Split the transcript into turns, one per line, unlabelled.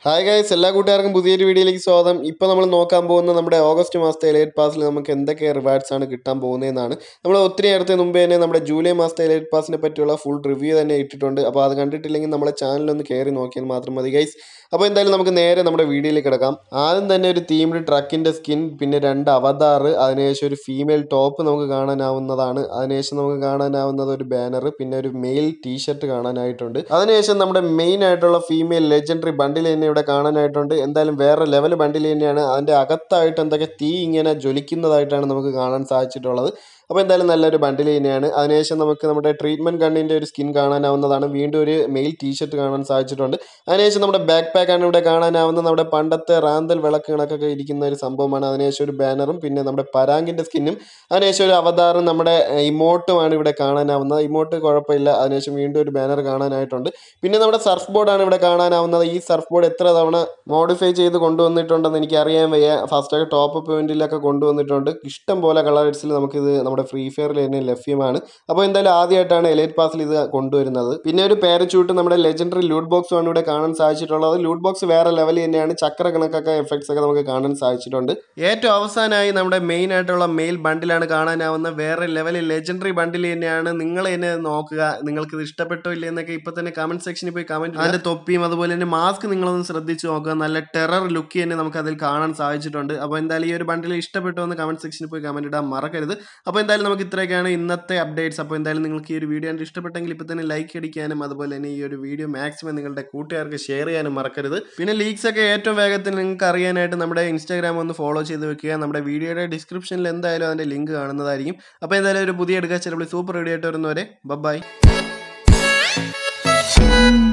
hi guys എല്ലാ കൂട്ടുകാർക്കും പുതിയൊരു വീഡിയോയിലേക്ക് സ്വാഗതം ഇപ്പോൾ നമ്മൾ നോക്കാൻ പോകുന്ന നമ്മുടെ ഓഗസ്റ്റ് മാസത്തെ എലൈറ്റ് പാസിൽ നമുക്ക് എന്തൊക്കെ റിവാർഡ്സ് ആണ് കിട്ടാൻ പോകുന്നതെന്നാണ് നമ്മൾ ഒത്തിരി നേരത്തെ മുമ്പേ തന്നെ നമ്മുടെ ജൂലൈ മാസത്തെ എലൈറ്റ് പാസിനെ പറ്റിയുള്ള ഫുൾ റിവ്യൂ തന്നെ ഇട്ടിട്ടുണ്ട് അപ്പോൾ അത് കണ്ടിട്ടില്ലെങ്കിൽ നമ്മുടെ ചാനലൊന്ന് കയറി നോക്കിയാൽ മാത്രം മതി ഗൈസ് അപ്പോൾ എന്തായാലും നമുക്ക് നേരെ നമ്മുടെ വീഡിയോയിലേക്ക് കിടക്കാം ആദ്യം തന്നെ ഒരു തീംഡ് ട്രക്കിൻ്റെ സ്കിൻ പിന്നെ രണ്ട് അവതാർ അതിനുശേഷം ഒരു ഫീമെയിൽ ടോപ്പ് നമുക്ക് കാണാനാവുന്നതാണ് അതിനുശേഷം നമുക്ക് കാണാനാവുന്നത് ഒരു ബാനർ പിന്നെ ഒരു മെയിൽ ടീഷർട്ട് കാണാനായിട്ടുണ്ട് അതിനുശേഷം നമ്മുടെ മെയിൻ ആയിട്ടുള്ള ഫീമെയിൽ ലെജൻഡറി ബണ്ടിൽ തന്നെ ഇവിടെ കാണാനായിട്ടുണ്ട് എന്തായാലും വേറെ ലെവൽ ബണ്ടിൽ തന്നെയാണ് അതിൻ്റെ അകത്തായിട്ട് എന്തൊക്കെ തീ ഇങ്ങനെ ജ്വലിക്കുന്നതായിട്ടാണ് നമുക്ക് കാണാൻ സാധിച്ചിട്ടുള്ളത് അപ്പോൾ എന്തായാലും നല്ലൊരു ബണ്ടിൽ തന്നെയാണ് അതിനുശേഷം നമുക്ക് നമ്മുടെ ട്രീറ്റ്മെൻറ്റ് ഗണ്ണിൻ്റെ ഒരു സ്കിൻ കാണാനാവുന്നതാണ് വീണ്ടും ഒരു മെയിൽ ടീഷർട്ട് കാണാൻ സാധിച്ചിട്ടുണ്ട് അതിനുശേഷം നമ്മുടെ ബാക്ക് പാക്കാണ് ഇവിടെ കാണാനാവുന്നത് നമ്മുടെ പണ്ടത്തെ റാന്തൽ വിളക്ക് കണക്കൊക്കെ ഇരിക്കുന്ന ഒരു സംഭവമാണ് അതിനുശേഷം ഒരു ബാനറും പിന്നെ നമ്മുടെ പരാങ്കിൻ്റെ സ്കിന്നും അതിനുശേഷം ഒരു അവതാറും നമ്മുടെ ഇമോട്ടുമാണ് ഇവിടെ കാണാനാവുന്നത് ഇമോട്ട് കുഴപ്പമില്ല അതിനുശേഷം വീണ്ടും ഒരു ബാനർ കാണാനായിട്ടുണ്ട് പിന്നെ നമ്മുടെ സർഫ് ബോർഡാണ് ഇവിടെ കാണാനാവുന്നത് ഈ സർഫ് ബോർഡ് എത്ര തവണ മോഡിഫൈ ചെയ്ത് കൊണ്ടുവന്നിട്ടുണ്ടെന്ന് എനിക്ക് അറിയാൻ വയ്യ ഫസ്റ്റ് ടോപ്പ് പോയിന്റിലൊക്കെ കൊണ്ടുവന്നിട്ടുണ്ട് ഇഷ്ടം പോലെ കളേഴ്സിൽ നമുക്കിത് നമ്മുടെ ഫ്രീ ഫയറിൽ തന്നെ ലഭ്യമാണ് അപ്പോൾ എന്തായാലും ആദ്യമായിട്ടാണ് എലൈറ്റ് പാസിൽ ഇത് കൊണ്ടുവരുന്നത് പിന്നെ ഒരു പാരച്യൂട്ട് നമ്മുടെ ലെജൻഡറി ലൂട്ട് ബോക്സ് ആണ് ഇവിടെ കാണാൻ സാധിച്ചിട്ടുള്ളത് ലൂട്ട് ബോക്സ് വേറെ ലെവൽ തന്നെയാണ് ചക്ര കണക്കൊക്കെ എഫക്ട്സ് ഒക്കെ നമുക്ക് കാണാൻ സാധിച്ചിട്ടുണ്ട് ഏറ്റവും അവസാനമായി നമ്മുടെ മെയിൻ ആയിട്ടുള്ള മെയിൽ ബണ്ടിലാണ് കാണാനാവുന്ന വേറെ ലെവൽ ലെജൻഡറി ബണ്ടിൽ തന്നെയാണ് നിങ്ങൾ തന്നെ നോക്കുക നിങ്ങൾക്ക് ഇത് ഇഷ്ടപ്പെട്ടോ ഇല്ല എന്നൊക്കെ ഇപ്പൊ തന്നെ കമന്റ് സെക്ഷനിൽ പോയി കമന്റ് അതിന്റെ തൊപ്പിയും അതുപോലെ തന്നെ മാസ്ക് നിങ്ങളൊന്ന് ശ്രദ്ധിച്ച് നോക്കുക നല്ല ടെറർ ലുക്ക് തന്നെ നമുക്ക് അതിൽ കാണാൻ സാധിച്ചിട്ടുണ്ട് അപ്പോൾ എന്തായാലും ഈ ഒരു ബണ്ടിൽ ഇഷ്ടപ്പെട്ടോ എന്ന് കമന്റ് സെക്ഷനിൽ പോയി കമന്റ് ഇടാൻ മറക്കരുത് അപ്പോൾ എന്തായാലും നമുക്ക് ഇത്രയൊക്കെയാണ് ഇന്നത്തെ അപ്ഡേറ്റ്സ് അപ്പോൾ എന്തായാലും നിങ്ങൾക്ക് ഈ ഒരു വീഡിയോ കണ്ട് ഇഷ്ടപ്പെട്ടെങ്കിൽ ഇപ്പോൾ തന്നെ ലൈക്ക് അടിക്കാനും അതുപോലെ തന്നെ ഈ ഒരു വീഡിയോ മാക്സിമം നിങ്ങളുടെ കൂട്ടുകാർക്ക് ഷെയർ ചെയ്യാനും മറക്കരുത് പിന്നെ ലീക്സ് ഒക്കെ ഏറ്റവും വേഗത്തിൽ നിങ്ങൾക്ക് അറിയാനായിട്ട് നമ്മുടെ ഇൻസ്റ്റാഗ്രാം ഒന്ന് ഫോളോ ചെയ്ത് വെക്കുക നമ്മുടെ വീഡിയോയുടെ ഡിസ്ക്രിപ്ഷനിൽ എന്തായാലും അതിൻ്റെ ലിങ്ക് കാണുന്നതായിരിക്കും അപ്പോൾ എന്തായാലും ഒരു പുതിയ എടുക്കുക ചിലപ്പോൾ സൂപ്പർ വീഡിയോ ആയിട്ട് വരുന്നവരെ ബൈ